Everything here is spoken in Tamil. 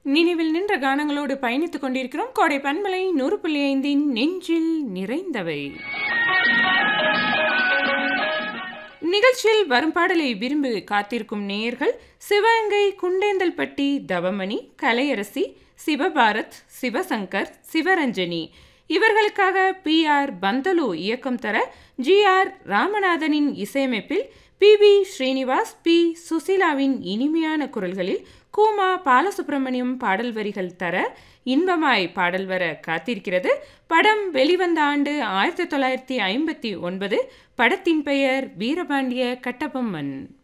நினைவில் நின்ற கானங்களோடு பயணித்துக் கொண்டிருக்கிறோம் கோடை பன்மலை நூறு புள்ளி ஐந்தின் நெஞ்சில் நிறைந்தவை நிகழ்ச்சியில் வரும் பாடலை விரும்பி காத்திருக்கும் நேயர்கள் சிவகங்கை குண்டேந்தல்பட்டி தவமணி கலையரசி சிவபாரத் சிவசங்கர் சிவரஞ்சனி இவர்களுக்காக பி ஆர் பந்தலு இயக்கம் தர ஜி ஆர் ராமநாதனின் இசையமைப்பில் பி பி ஸ்ரீனிவாஸ் பி சுசீலாவின் இனிமையான குரல்களில் கூமா பாலசுப்ரமணியம் பாடல் வரிகள் தர இன்பமாய் பாடல் வர காத்திருக்கிறது படம் வெளிவந்த ஆண்டு ஆயிரத்தி தொள்ளாயிரத்தி ஐம்பத்தி ஒன்பது படத்தின் பெயர் வீரபாண்டிய கட்டபொம்மன்